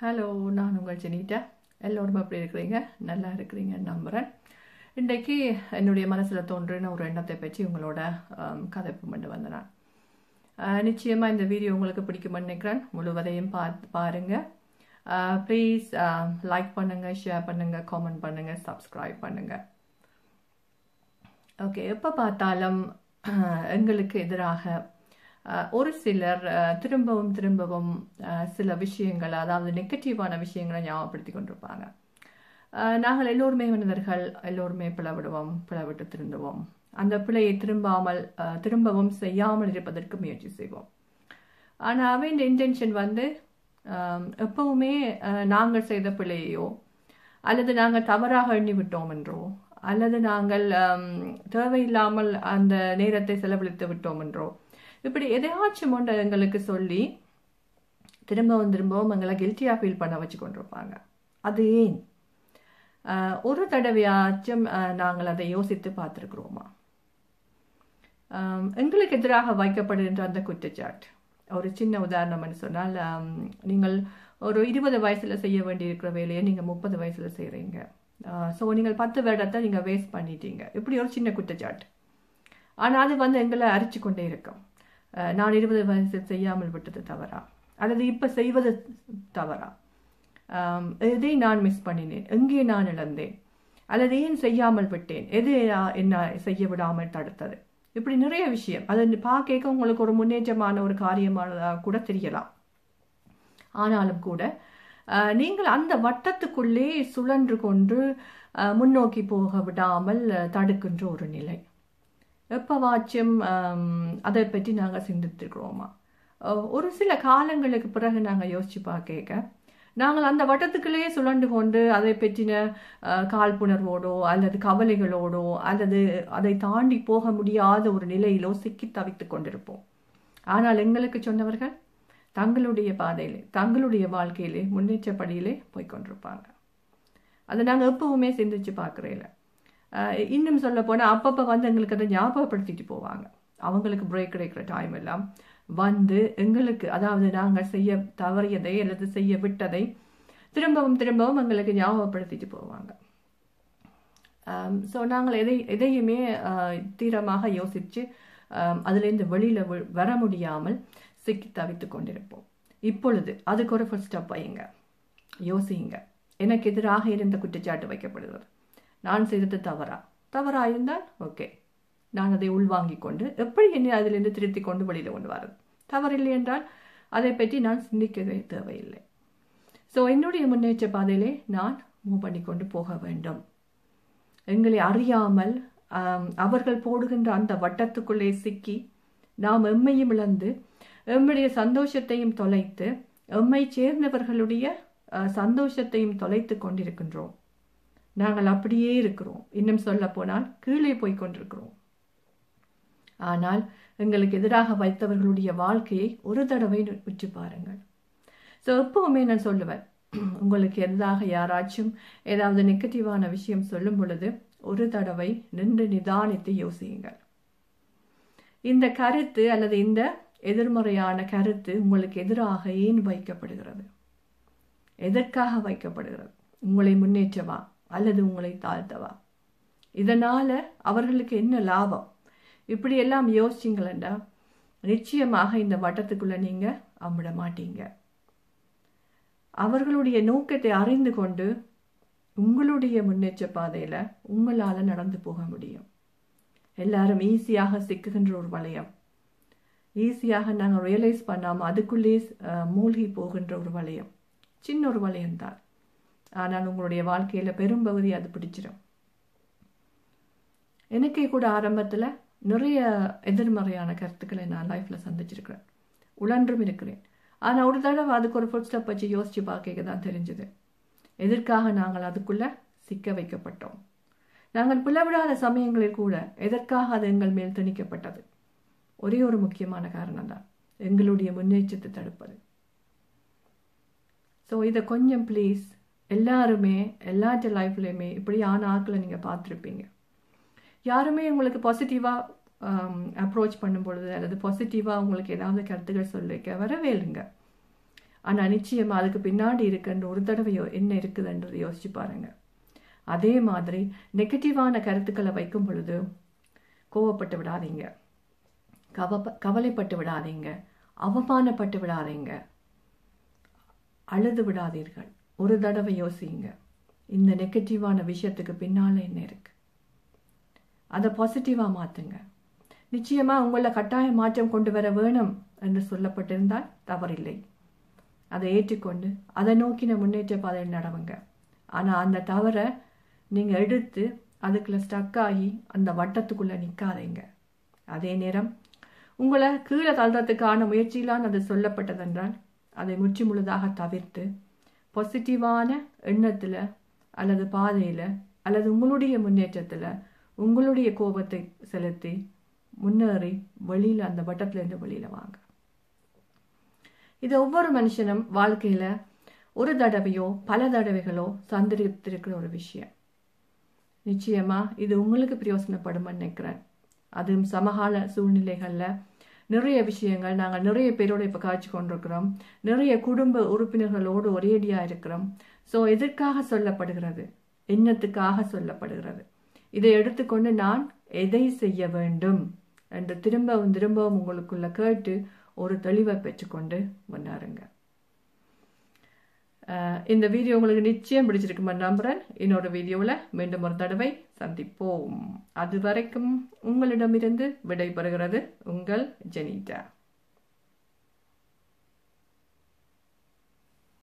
hello நான் உங்கள் ஜெனிட்டா எல்லோரும் எப்படி இருக்கிறீங்க நல்லா இருக்கிறீங்கன்னு நம்புகிறேன் இன்றைக்கு என்னுடைய மனசில் தோன்றின ஒரு எண்ணத்தை பற்றி உங்களோட ஆம், கதைப்பு பண்ணி வந்தேன் நான் ஆஹ், நிச்சயமா இந்த வீடியோ உங்களுக்கு பிடிக்கும்னு நினைக்கிறேன் முழுவதையும் பார்த்து பாருங்க ப்ளீஸ் லைக் பண்ணுங்க ஷேர் பண்ணுங்க காமெண்ட் பண்ணுங்க சப்ஸ்கிரைப் பண்ணுங்க ஓகே எப்போ பார்த்தாலும் அஹ், எங்களுக்கு எதிராக அஹ், ஒரு சிலர் அஹ், திரும்பவும் திரும்பவும் அஹ், சில விஷயங்கள் அதாவது நெகட்டிவான விஷயங்களை ஞாபகப்படுத்தி கொண்டிருப்பாங்க அஹ், நாங்கள் எல்லோருமே மனிதர்கள் எல்லோருமே பிளவிடுவோம் பிளவிட்டு திருந்துவோம் அந்த பிழையை திரும்பாமல் அஹ், திரும்பவும் செய்யாமல் இருப்பதற்கு முயற்சி செய்வோம் ஆனால் அவன் இன்டென்ஷன் வந்து ஆம், எப்பவுமே அஹ், நாங்கள் செய்த பிழையோ அல்லது நாங்கள் தவறாக எண்ணி விட்டோம் என்றோ அல்லது நாங்கள் ஆம், தேவையில்லாமல் அந்த நேரத்தை செலவழித்து விட்டோம் என்றோ இப்படி எதையாச்சும் ஒன்று எங்களுக்கு சொல்லி திரும்பவும் திரும்பவும் எங்களை கில்ட்டியாக ஃபீல் பண்ண வச்சு கொண்டிருப்பாங்க அது ஏன் ஆஹ், ஒரு தடவையாச்சும் ஆஹ், நாங்கள் அதை யோசித்து பார்த்துருக்குறோமா ஆம், எங்களுக்கு எதிராக வைக்கப்படுகின்ற அந்த குற்றச்சாட்டு ஒரு சின்ன உதாரணம்னு சொன்னால் ஆம், நீங்கள் ஒரு இருபது வயசுல செய்ய வேண்டியிருக்கிற வேலையை நீங்கள் முப்பது வயசுல செய்கிறீங்க ஸோ நீங்கள் பத்து வருடத்தை நீங்கள் வேஸ்ட் பண்ணிட்டீங்க இப்படி ஒரு சின்ன குற்றச்சாட்டு ஆனால் அது வந்து எங்களை அரிச்சு கொண்டே இருக்கும் ஆஹ், நான் இருபது வயசில் செய்யாமல் விட்டது தவறா அல்லது இப்போ செய்வது தவறா ஆம், எதை நான் மிஸ் பண்ணினேன் எங்கே நான் இழந்தேன் அல்லது ஏன் செய்யாமல் விட்டேன் எது ஆஹ், என்ன செய்ய விடாமல் தடுத்தது இப்படி நிறைய விஷயம் அது பார்க்க உங்களுக்கு ஒரு முன்னேற்றமான ஒரு காரியமானதாக கூட தெரியலாம் ஆனாலும் கூட ஆஹ், நீங்கள் அந்த வட்டத்துக்குள்ளே சுழன்று கொண்டு ஆஹ், முன்னோக்கி போக விடாமல் ஆஹ், தடுக்கின்ற ஒரு நிலை எப்பவாச்சும் ஆம், அதை பற்றி நாங்கள் சிந்தித்திருக்கிறோமா அஹ், ஒரு சில காலங்களுக்கு பிறகு நாங்கள் யோசிச்சு பார்க்க நாங்கள் அந்த வட்டத்துக்குள்ளேயே சுழண்டு கொண்டு அதை பற்றின அஹ், காழ்ப்புணர்வோடோ அல்லது கவலைகளோடோ அல்லது அதை தாண்டி போக முடியாத ஒரு நிலையிலோ சிக்கி தவித்துக் கொண்டிருப்போம் ஆனால் எங்களுக்கு சொன்னவர்கள் தங்களுடைய பாதையிலே தங்களுடைய வாழ்க்கையிலே முன்னேற்றப்படியிலே போய் கொண்டிருப்பாங்க அதை நாங்கள் எப்பவுமே சிந்திச்சு பார்க்குறேல இன்னும் சொல்ல போனால் அப்பப்போ வந்து எங்களுக்கு அதை ஞாபகப்படுத்திட்டு போவாங்க அவங்களுக்கு பிரேக் கிடைக்கிற டைம் எல்லாம் வந்து எங்களுக்கு அதாவது நாங்கள் செய்ய தவறியதை அல்லது செய்ய விட்டதை திரும்பவும் திரும்பவும் எங்களுக்கு ஞாபகப்படுத்திட்டு போவாங்க ஸோ நாங்கள் எதை எதையுமே ஆஹ், தீரமாக யோசித்து அதுலேருந்து வெளியில் வர முடியாமல் சிக்கி தவித்து கொண்டிருப்போம் இப்பொழுது அதுக்கு ஒரு ஃபர்ஸ்ட் ஸ்டெப் வையுங்க யோசியுங்க எனக்கு எதிராக இருந்த குற்றச்சாட்டு வைக்கப்படுகிறது நான் செய்தது தவறா தவறா இருந்தால் ஓகே நான் அதை உள்வாங்கிக் கொண்டு எப்படி என்னை அதிலிருந்து திருத்தி கொண்டு வெளியில் கொண்டு வரது தவறில்லை என்றால் அதை பற்றி நான் சிந்திக்கவே தேவையில்லை ஸோ என்னுடைய முன்னேற்ற பாதையிலே நான் மூவ் பண்ணி கொண்டு போக வேண்டும் எங்களை அறியாமல் ஆம், அவர்கள் போடுகின்ற அந்த வட்டத்துக்குள்ளே சிக்கி நாம் எம்மையும் இழந்து எம்முடைய சந்தோஷத்தையும் தொலைத்து எம்மை சேர்ந்தவர்களுடைய அஹ், சந்தோஷத்தையும் தொலைத்து கொண்டிருக்கின்றோம் நாங்கள் அப்படியே இருக்கிறோம் இன்னும் சொல்ல போனால் கீழே போய் கொண்டிருக்கிறோம் ஆனால் எங்களுக்கு எதிராக வைத்தவர்களுடைய வாழ்க்கையை ஒரு தடவை உற்று பாருங்கள் ஸோ எப்பவுமே நான் சொல்லுவேன் உங்களுக்கு எதிராக யாராச்சும் ஏதாவது நெகட்டிவான விஷயம் சொல்லும் பொழுது ஒரு தடவை நின்று நிதானித்து யோசியுங்கள் இந்த கருத்து அல்லது இந்த எதிர்மறையான கருத்து உங்களுக்கு எதிராக ஏன் வைக்கப்படுகிறது எதற்காக வைக்கப்படுகிறது உங்களை முன்னேற்றவா அல்லது உங்களை தாழ்த்தவா இதனால அவர்களுக்கு என்ன லாபம் இப்படி எல்லாம் யோசிச்சிங்களா நிச்சயமாக இந்த வட்டத்துக்குள்ள நீங்க அம்பிட மாட்டீங்க அவர்களுடைய நோக்கத்தை அறிந்து கொண்டு உங்களுடைய முன்னேற்ற பாதையில உங்களால நடந்து போக முடியும் எல்லாரும் ஈஸியாக சிக்குகின்ற ஒரு வளையம் ஈஸியாக நாங்கள் ரியலைஸ் பண்ணாம அதுக்குள்ளே அஹ், மூழ்கி போகின்ற ஒரு வளையம் சின்ன ஒரு வளையம் தான் ஆனால் உங்களுடைய வாழ்க்கையில பெரும்பகுதி அது பிடிச்சிடும் எனக்கே கூட ஆரம்பத்துல நிறைய எதிர்மறையான கருத்துக்களை நான் லைஃப்ல சந்திச்சிருக்கிறேன் உழன்றும் இருக்கிறேன் ஆனா ஒரு தடவை அதுக்கு ஒரு ஃபுட் ஸ்டெப் வச்சு யோசிச்சு பார்க்க தான் தெரிஞ்சது எதற்காக நாங்கள் அதுக்குள்ள சிக்க வைக்கப்பட்டோம் நாங்கள் பிளவிடாத சமயங்களில் கூட எதற்காக அது எங்கள் மேல் திணிக்கப்பட்டது ஒரே ஒரு முக்கியமான காரணம் தான் எங்களுடைய முன்னேற்றத்தை தடுப்பது ஸோ இதை கொஞ்சம் ப்ளீஸ் எல்லாருமே எல்லாற்ற லைஃப்லையுமே இப்படியான ஆட்களை நீங்கள் பார்த்துருப்பீங்க யாருமே உங்களுக்கு பாசிட்டிவாக அப்ரோச் பண்ணும் பொழுது அல்லது பாசிட்டிவாக உங்களுக்கு ஏதாவது கருத்துக்கள் சொல்லிக்க வரவே இல்லைங்க ஆனா நிச்சயமா அதுக்கு பின்னாடி இருக்கின்ற ஒரு தடவையோ என்ன இருக்குதுன்றதை யோசிச்சு பாருங்க அதே மாதிரி நெகட்டிவான கருத்துக்களை வைக்கும் பொழுது கோவப்பட்டு விடாதீங்க கவ கவலைப்பட்டு விடாதீங்க அவமானப்பட்டு விடாதீங்க அழுது விடாதீர்கள் ஒரு தடவை யோசிங்க இந்த நெகட்டிவான விஷயத்துக்கு பின்னால என்ன இருக்கு அதை பாசிட்டிவா மாத்துங்க நிச்சயமா உங்களை கட்டாய மாற்றம் கொண்டு வர வேணும் என்று சொல்லப்பட்டிருந்தால் தவறில்லை அதை ஏற்றுக்கொண்டு அதை நோக்கின முன்னேற்ற பாதையில் நடவுங்க ஆனா அந்த தவறை நீங்க எடுத்து அதுக்குள்ள ஸ்டக் ஆகி அந்த வட்டத்துக்குள்ள நிக்காதீங்க அதே நேரம் உங்களை கீழே தள்ளுறதுக்கான முயற்சியிலான் அது சொல்லப்பட்டதென்றால் அதை முற்றி முழுதாக தவிர்த்து பாசிட்டிவான எண்ணத்துல அல்லது பாதையில அல்லது உங்களுடைய முன்னேற்றத்துல உங்களுடைய கோபத்தை செலுத்தி முன்னேறி வெளியில அந்த வட்டத்துல இருந்து வெளியில வாங்க இது ஒவ்வொரு மனுஷனும் வாழ்க்கையில ஒரு தடவையோ பல தடவைகளோ சந்தரித்திருக்கிற ஒரு விஷயம் நிச்சயமா இது உங்களுக்கு பிரயோசனப்படும்னு நினைக்கிறேன் அதுவும் சமகால சூழ்நிலைகள்ல நிறைய விஷயங்கள் நாங்கள் நிறைய பேரோட இப்ப காய்ச்சி கொண்டிருக்கிறோம் நிறைய குடும்ப உறுப்பினர்களோடு ஒரேடியா இருக்கிறோம் சோ எதற்காக சொல்லப்படுகிறது என்னத்துக்காக சொல்லப்படுகிறது இதை எடுத்துக்கொண்டு நான் எதை செய்ய வேண்டும் என்று திரும்பவும் திரும்பவும் உங்களுக்குள்ள கேட்டு ஒரு தெளிவை பெற்றுக்கொண்டு முன்னாருங்க இந்த வீடியோ உங்களுக்கு நிச்சயம் பிடிச்சிருக்குமா நம்புறேன் இன்னொரு வீடியோவில் மீண்டும் ஒரு தடவை சந்திப்போம் அது வரைக்கும் உங்களிடமிருந்து விடைபெறுகிறது உங்கள் ஜெனிதா